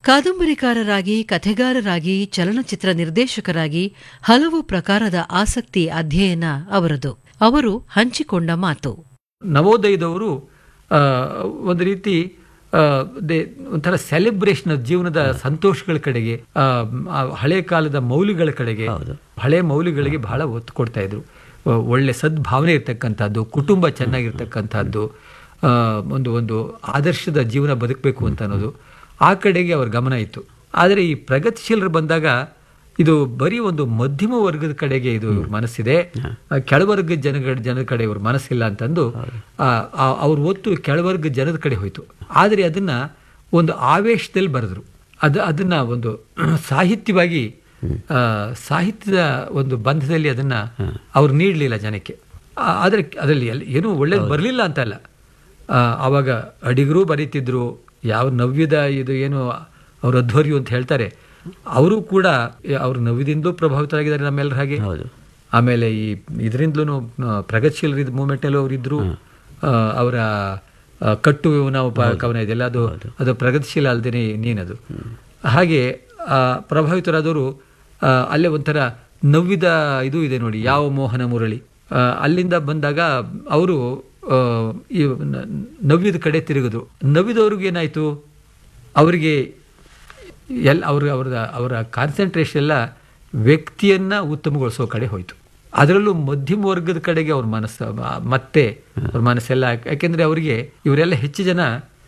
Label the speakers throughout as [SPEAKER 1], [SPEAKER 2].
[SPEAKER 1] ಕಾದಂಬರಿಕಾರರಾಗಿ ಕಥೆಗಾರರಾಗಿ ಚಲನಚಿತ್ರ ನಿರ್ದೇಶಕರಾಗಿ ಹಲವು ಪ್ರಕಾರದ ಆಸಕ್ತಿ ಅಧ್ಯಯನ ಅವರದು ಅವರು ಹಂಚಿಕೊಂಡ ಮಾತು
[SPEAKER 2] ನವೋದಯದವರು ಆ, ಒಂದು ರೀತಿ ಆ, ದೇ- ಒಂಥರ ಸೆಲೆಬ್ರೇಷನ್ ಜೀವನದ ಸಂತೋಷಗಳ ಕಡೆಗೆ ಆ, ಆ ಹಳೆ ಕಾಲದ ಮೌಲ್ಯಗಳ ಕಡೆಗೆ ಹಳೆ ಮೌಲ್ಯಗಳಿಗೆ ಬಹಳ ಒತ್ತು ಕೊಡ್ತಾ ಇದ್ರು ಆ, ಒಳ್ಳೆ ಸದ್ಭಾವನೆ ಇರ್ತಕ್ಕಂಥದ್ದು ಕುಟುಂಬ ಚೆನ್ನಾಗಿರ್ತಕ್ಕಂಥದ್ದು ಆ, ಒಂದು ಒಂದು ಆದರ್ಶದ ಜೀವನ ಬದುಕಬೇಕು ಅಂತ ಅನ್ನೋದು ಆ ಕಡೆಗೆ ಅವ್ರ ಗಮನ ಇತ್ತು ಆದರೆ ಈ ಪ್ರಗತಿಶೀಲರು ಬಂದಾಗ ಇದು ಬರೀ ಒಂದು ಮಧ್ಯಮ ವರ್ಗದ ಕಡೆಗೆ ಇದು ಇವ್ರ ಮನಸ್ಸಿದೆ ಆ, ಕೆಳವರ್ಗದ ಜನಗಳ ಜನದ ಕಡೆ ಇವ್ರ ಮನಸ್ಸಿಲ್ಲ ಅಂತಂದು ಆ, ಆ- ಅವ್ರ ಒತ್ತು ಕೆಳವರ್ಗದ ಜನದ ಕಡೆ ಹೋಯ್ತು ಆದರೆ ಅದನ್ನ ಒಂದು ಆವೇಶದಲ್ಲಿ ಬರೆದ್ರು ಅದು ಅದನ್ನ ಒಂದು ಸಾಹಿತ್ಯವಾಗಿ ಆ, ಸಾಹಿತ್ಯದ ಒಂದು ಬಂಧದಲ್ಲಿ ಅದನ್ನ ಅವ್ರು ನೀಡಲಿಲ್ಲ ಜನಕ್ಕೆ ಆ, ಆದರೆ ಅದರಲ್ಲಿ ಎಲ್- ಏನೂ ಒಳ್ಳೇದು ಬರಲಿಲ್ಲ ಅಂತ ಅಲ್ಲ ಆ, ಆವಾಗ ಅಡಿಗರು ಬರೀತಿದ್ರು ಯಾವ ನವ್ಯದ ಇದು ಏನು ಅವ್ರ ಅಧ್ವರ್ಯು ಅಂತ ಹೇಳ್ತಾರೆ ಅವರು ಕೂಡ ಅವ್ರ ನವ್ಯದಿಂದಲೂ ಪ್ರಭಾವಿತರಾಗಿದ್ದಾರೆ ನಮ್ಮೆಲ್ಲರ ಹಾಗೆ ಆಮೇಲೆ ಈ ಇದರಿಂದಲೂ ಪ್ರಗತಿಶೀಲ ಮೂವ್ಮೆಂಟ್ನಲ್ಲೂ ಅವರು ಇದ್ರು ಆ, ಅವರ ಆ, ಕಟ್ಟು ನಾವು ಪ- ಕವನ ಇದೆಯಲ್ಲ ಅದು ಅದು ಪ್ರಗತಿಶೀಲ ಅಲ್ಲದೇನೆ ನೀನದು ಹಾಗೆ ಆ, ಪ್ರಭಾವಿತರಾದವರು ಆ, ಅಲ್ಲೇ ಒಂಥರ ನವ್ಯದ ಇದು ಇದೆ ನೋಡಿ ಯಾವ ಮೋಹನ ಮುರಳಿ ಆ, ಅಲ್ಲಿಂದ ಬಂದಾಗ ಅವರು ಆ, ಈ ನ- ನವ್ಯದ ಕಡೆ ತಿರುಗಿದ್ರು ನವ್ಯದವ್ರಿಗೆ ಏನಾಯ್ತು ಅವರಿಗೆ ಎಲ್ ಅವ್ರ ಅವ್ರ ಅವರ ಕಾನ್ಸಂಟ್ರೇಷನ್ ಎಲ್ಲ ವ್ಯಕ್ತಿಯನ್ನ ಉತ್ತಮಗೊಳಿಸೋ ಕಡೆ ಹೋಯ್ತು ಅದರಲ್ಲೂ ಮಧ್ಯಮ ವರ್ಗದ ಕಡೆಗೆ ಅವ್ರ ಮನಸ್ಸು ಆ, ಮತ್ತೆ ಅವ್ರ ಮನಸ್ಸೆಲ್ಲ ಯಾಕೆಂದ್ರೆ ಅವರಿಗೆ ಇವರೆಲ್ಲ ಹೆಚ್ಚು ಜನ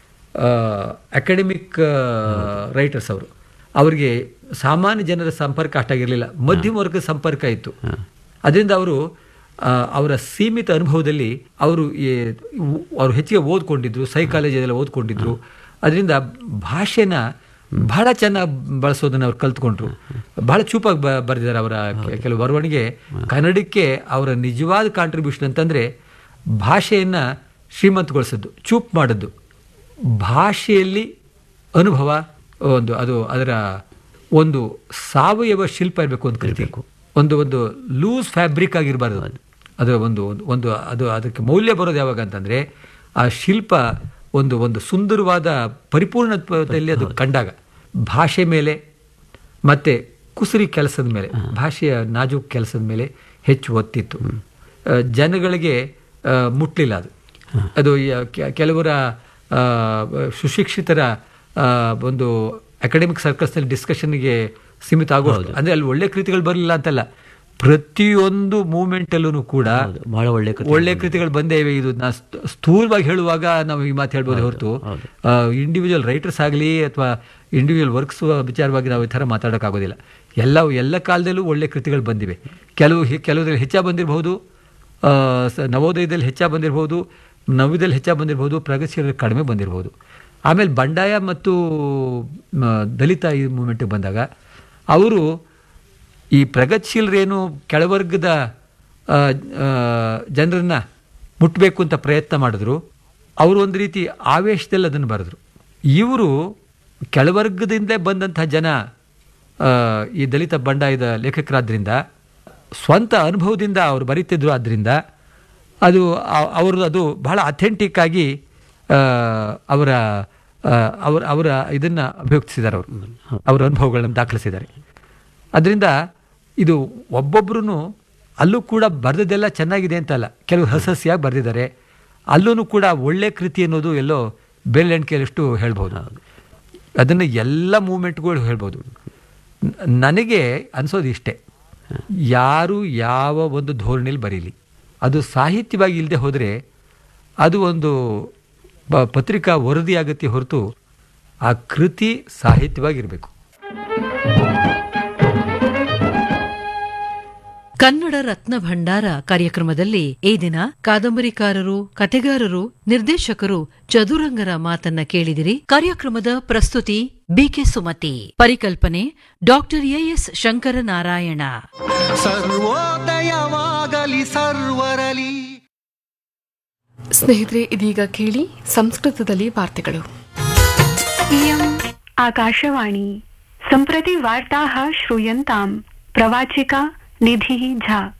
[SPEAKER 2] ಅಕಾಡೆಮಿಕ್ ರೈಟರ್ಸ್ ಅವರು ಅವರಿಗೆ ಸಾಮಾನ್ಯ ಜನರ ಸಂಪರ್ಕ ಅಷ್ಟಾಗಿರಲಿಲ್ಲ ಮಧ್ಯಮ ವರ್ಗದ ಸಂಪರ್ಕ ಇತ್ತು ಅದರಿಂದ ಅವರು ಆ, ಅವರ ಸೀಮಿತ ಅನುಭವದಲ್ಲಿ ಅವರು ಈ- ಅವರು ಹೆಚ್ಚಿಗೆ ಓದ್ಕೊಂಡಿದ್ರು ಸೈಕಾಲಜಿ ಎಲ್ಲ ಓದ್ಕೊಂಡಿದ್ರು ಅದರಿಂದ ಭಾಷೆನ ಬಹಳ ಚೆನ್ನಾಗಿ ಬಳಸೋದನ್ನ ಅವ್ರು ಕಲ್ತ್ಕೊಂಡ್ರು ಬಹಳ ಚೂಪಾಗಿ ಬ ಬರೆದಿದ್ದಾರೆ ಅವರ ಕೆ- ಕೆಲವು ಬರವಣಿಗೆ ಕನ್ನಡಕ್ಕೆ ಅವರ ನಿಜವಾದ ಕಾಂಟ್ರಿಬ್ಯೂಷನ್ ಅಂತಂದ್ರೆ ಭಾಷೆಯನ್ನ ಶ್ರೀಮಂತಗೊಳಿಸೋದು ಚೂಪ್ ಮಾಡೋದು ಭಾಷೆಯಲ್ಲಿ ಅನುಭವ ಒಂದು ಅದು ಅದರ ಒಂದು ಸಾವಯವ ಶಿಲ್ಪ ಇರಬೇಕು ಅಂತ ಕರಿಬೇಕು ಒಂದು ಒಂದು ಲೂಸ್ ಫ್ಯಾಬ್ರಿಕ್ ಆಗಿರಬಾರ್ದು ಅದರ ಒಂದು ಒಂದು- ಒಂದು ಅದು ಅದಕ್ಕೆ ಮೌಲ್ಯ ಬರೋದು ಯಾವಾಗ ಅಂತಂದ್ರೆ ಆ ಶಿಲ್ಪ ಒಂದು ಒಂದು ಸುಂದರವಾದ ಪರಿಪೂರ್ಣತ್ವದಲ್ಲಿ ಅದು ಕಂಡಾಗ ಭಾಷೆ ಮೇಲೆ ಮತ್ತೆ ಕುಸುರಿ ಕೆಲಸದ ಮೇಲೆ ಭಾಷೆಯ ನಾಜೂಕ್ ಕೆಲಸದ ಮೇಲೆ ಹೆಚ್ಚು ಒತ್ತಿತ್ತು ಆ, ಜನಗಳಿಗೆ ಆ, ಮುಟ್ಲಿಲ್ಲ ಅದು ಅದು ಯ- ಕೆ- ಕೆಲವರ ಆ, ಸುಶಿಕ್ಷಿತರ ಆ, ಒಂದು ಅಕಾಡೆಮಿಕ್ ಸರ್ಕಲ್ಸ್ನಲ್ಲಿ ಡಿಸ್ಕಷನ್ಗೆ ಸೀಮಿತ ಆಗೋದು ಅಂದ್ರೆ ಅಲ್ಲಿ ಒಳ್ಳೆ ಕೃತಿಗಳು ಬರಲಿಲ್ಲ ಅಂತಲ್ಲ ಪ್ರತಿಯೊಂದು ಮೂಮೆಂಟಲ್ಲೂ ಕೂಡ
[SPEAKER 3] ಬಹಳ ಒಳ್ಳೆ ಕೃತಿ
[SPEAKER 2] ಒಳ್ಳೆ ಕೃತಿಗಳು ಬಂದೇ ಇವೆ ಇದು ನಾ ಸ್ಥ- ಸ್ಥೂಲವಾಗಿ ಹೇಳುವಾಗ ನಾವು ಈ ಮಾತು ಹೇಳ್ಬೋದು ಹೊರತು ಇಂಡಿವಿಜುವಲ್ ರೈಟರ್ಸ್ ಆಗಲಿ ಅಥವಾ ಇಂಡಿವಿಜುವಲ್ ವರ್ಕ್ಸ್ ವಿಚಾರವಾಗಿ ನಾವು ಈ ಥರ ಮಾತಾಡೋಕ್ಕಾಗೋದಿಲ್ಲ ಎಲ್ಲ ಎಲ್ಲ ಕಾಲದಲ್ಲೂ ಒಳ್ಳೆ ಕೃತಿಗಳು ಬಂದಿವೆ ಕೆಲವು ಹೆ- ಕೆಲವುದ್ರಲ್ಲಿ ಹೆಚ್ಚಾಗಿ ಬಂದಿರಬಹುದು ಆ, ಸ- ನವೋದಯದಲ್ಲಿ ಹೆಚ್ಚಾಗಿ ಬಂದಿರಬಹುದು ನವ್ಯದಲ್ಲಿ ಹೆಚ್ಚಾಗಿ ಬಂದಿರಬಹುದು ಪ್ರಗತಿಶೀಲ ಕಡಿಮೆ ಬಂದಿರಬಹುದು ಆಮೇಲೆ ಬಂಡಾಯ ಮತ್ತು ಮ, ದಲಿತ ಈ ಮೂಮೆಂಟಿಗೆ ಬಂದಾಗ ಅವರು ಈ ಪ್ರಗತಿಶೀಲರೇನು ಕೆಳವರ್ಗದ ಆ, ಆ, ಜನರನ್ನ ಮುಟ್ಟಬೇಕು ಅಂತ ಪ್ರಯತ್ನ ಮಾಡಿದ್ರು ಅವರು ಒಂದು ರೀತಿ ಆವೇಶದಲ್ಲಿ ಅದನ್ನು ಬರೆದ್ರು ಇವರು ಕೆಳವರ್ಗದಿಂದಲೇ ಬಂದಂತಹ ಜನ ಆ, ಈ ದಲಿತ ಬಂಡಾಯದ ಲೇಖಕರಾದ್ರಿಂದ ಸ್ವಂತ ಅನುಭವದಿಂದ ಅವರು ಬರೀತಿದ್ರು ಆದ್ದರಿಂದ ಅದು ಅ- ಅವ್ರದ್ದು ಅದು ಬಹಳ ಅಥೆಂಟಿಕ್ ಆಗಿ ಆ, ಅವರ ಆ, ಅವರ ಅವರ ಇದನ್ನ ಅಭಿವ್ಯಕ್ತಿಸಿದ್ದಾರೆ ಅವರು ಅವರ ಅನುಭವಗಳನ್ನು ದಾಖಲಿಸಿದ್ದಾರೆ ಅದರಿಂದ ಇದು ಒಬ್ಬೊಬ್ರು ಅಲ್ಲೂ ಕೂಡ ಬರೆದದ್ದೆಲ್ಲ ಚೆನ್ನಾಗಿದೆ ಅಂತಲ್ಲ ಕೆಲವು ಹಸಸಿಯಾಗಿ ಬರೆದಿದ್ದಾರೆ ಅಲ್ಲೂ ಕೂಡ ಒಳ್ಳೆ ಕೃತಿ ಅನ್ನೋದು ಎಲ್ಲೋ ಬೆರಳೆಣಿಕೆಯಷ್ಟು ಹೇಳ್ಬೋದು ಅದನ್ನು ಎಲ್ಲ ಮೂಮೆಂಟ್ಗಳು ಹೇಳ್ಬೋದು ನ- ನನಗೆ ಅನ್ಸೋದು ಇಷ್ಟೇ ಯಾರು ಯಾವ ಒಂದು ಧೋರಣೆಯಲ್ಲಿ ಬರೀಲಿ ಅದು ಸಾಹಿತ್ಯವಾಗಿ ಇಲ್ಲದೆ ಹೋದರೆ ಅದು ಒಂದು ಬ- ಪತ್ರಿಕಾ ವರದಿ ಆಗತ್ತೆ ಹೊರತು ಆ ಕೃತಿ ಸಾಹಿತ್ಯವಾಗಿರಬೇಕು
[SPEAKER 1] ಕನ್ನಡ ರತ್ನ ಭಂಡಾರ ಕಾರ್ಯಕ್ರಮದಲ್ಲಿ ಈ ದಿನ ಕಾದಂಬರಿಕಾರರು ಕತೆಗಾರರು ನಿರ್ದೇಶಕರು ಚದುರಂಗರ ಮಾತನ್ನ ಕೇಳಿದಿರಿ ಕಾರ್ಯಕ್ರಮದ ಪ್ರಸ್ತುತಿ ಬಿಕೆ ಸುಮತಿ ಪರಿಕಲ್ಪನೆ ಡಾಕ್ಟರ್ ಎಎಸ್ ಶಂಕರನಾರಾಯಣ
[SPEAKER 4] ಸರ್ವೋದಯವಾಗಲಿ ಸರ್ವರಲಿ
[SPEAKER 5] ಸ್ನೇಹಿತರೆ ಇದೀಗ ಕೇಳಿ ಸಂಸ್ಕೃತದಲ್ಲಿ ವಾರ್ತೆಗಳು
[SPEAKER 6] इयम् आकाशवाणी सम्प्रति वार्ताः श्रूयन्ताम् प्रवाचिका निधिः झा